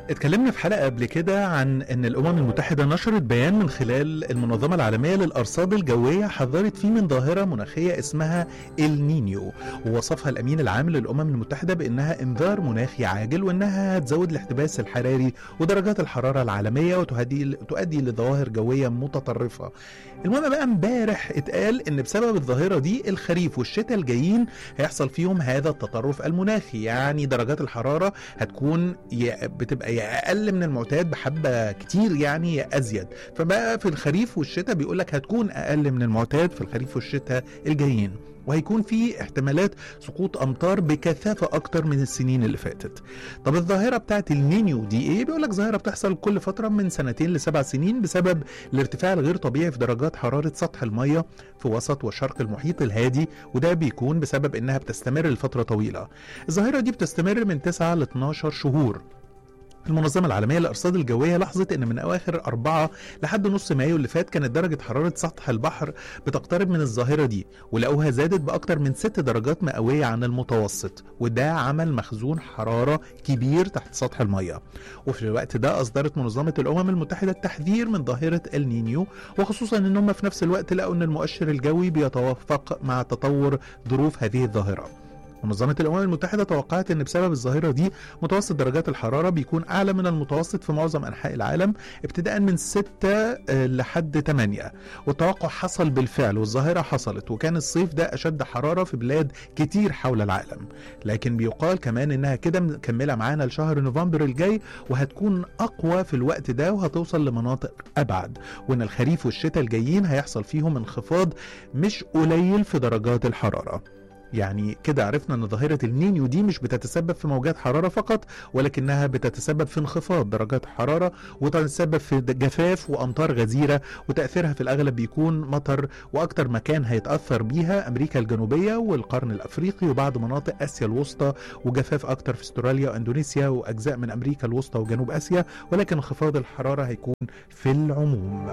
اتكلمنا في حلقة قبل كده عن ان الامم المتحدة نشرت بيان من خلال المنظمة العالمية للارصاد الجوية حذرت فيه من ظاهرة مناخية اسمها النينيو ووصفها الامين العام للامم المتحدة بانها انذار مناخي عاجل وانها هتزود الاحتباس الحراري ودرجات الحرارة العالمية وتؤدي تؤدي لظواهر جوية متطرفة. المهم بقى امبارح اتقال ان بسبب الظاهرة دي الخريف والشتاء الجايين هيحصل فيهم هذا التطرف المناخي يعني درجات الحرارة هتكون يا- بتبقى يا اقل من المعتاد بحبه كتير يعني يا ازيد فبقى في الخريف والشتاء بيقول لك هتكون اقل من المعتاد في الخريف والشتاء الجايين وهيكون في احتمالات سقوط امطار بكثافه اكتر من السنين اللي فاتت. طب الظاهره بتاعت النينيو دي ايه؟ بيقول لك ظاهره بتحصل كل فتره من سنتين لسبع سنين بسبب الارتفاع الغير طبيعي في درجات حراره سطح الميه في وسط وشرق المحيط الهادي وده بيكون بسبب انها بتستمر لفتره طويله. الظاهره دي بتستمر من 9 ل 12 شهور المنظمة العالمية للأرصاد الجوية لاحظت إن من أواخر أربعة لحد نص مايو اللي فات كانت درجة حرارة سطح البحر بتقترب من الظاهرة دي ولقوها زادت بأكتر من ست درجات مئوية عن المتوسط وده عمل مخزون حرارة كبير تحت سطح المية وفي الوقت ده أصدرت منظمة الأمم المتحدة التحذير من ظاهرة النينيو وخصوصا إن هم في نفس الوقت لقوا إن المؤشر الجوي بيتوافق مع تطور ظروف هذه الظاهرة منظمة الأمم المتحدة توقعت أن بسبب الظاهرة دي متوسط درجات الحرارة بيكون أعلى من المتوسط في معظم أنحاء العالم ابتداء من 6 لحد 8 والتوقع حصل بالفعل والظاهرة حصلت وكان الصيف ده أشد حرارة في بلاد كتير حول العالم لكن بيقال كمان إنها كده مكملة معانا لشهر نوفمبر الجاي وهتكون أقوى في الوقت ده وهتوصل لمناطق أبعد وإن الخريف والشتاء الجايين هيحصل فيهم انخفاض مش قليل في درجات الحرارة يعني كده عرفنا ان ظاهرة النينيو دي مش بتتسبب في موجات حرارة فقط ولكنها بتتسبب في انخفاض درجات الحرارة وتتسبب في جفاف وامطار غزيرة وتأثيرها في الاغلب بيكون مطر واكتر مكان هيتأثر بيها امريكا الجنوبية والقرن الافريقي وبعض مناطق اسيا الوسطى وجفاف اكتر في استراليا واندونيسيا واجزاء من امريكا الوسطى وجنوب اسيا ولكن انخفاض الحرارة هيكون في العموم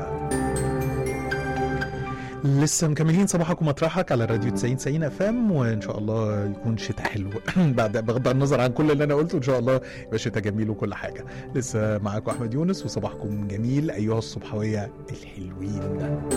لسه مكملين صباحكم مطرحك على الراديو 90 90 اف ام وان شاء الله يكون شتاء حلو بعد بغض النظر عن كل اللي انا قلته ان شاء الله يبقى شتاء جميل وكل حاجه لسه معاكم احمد يونس وصباحكم جميل ايها الصبحويه الحلوين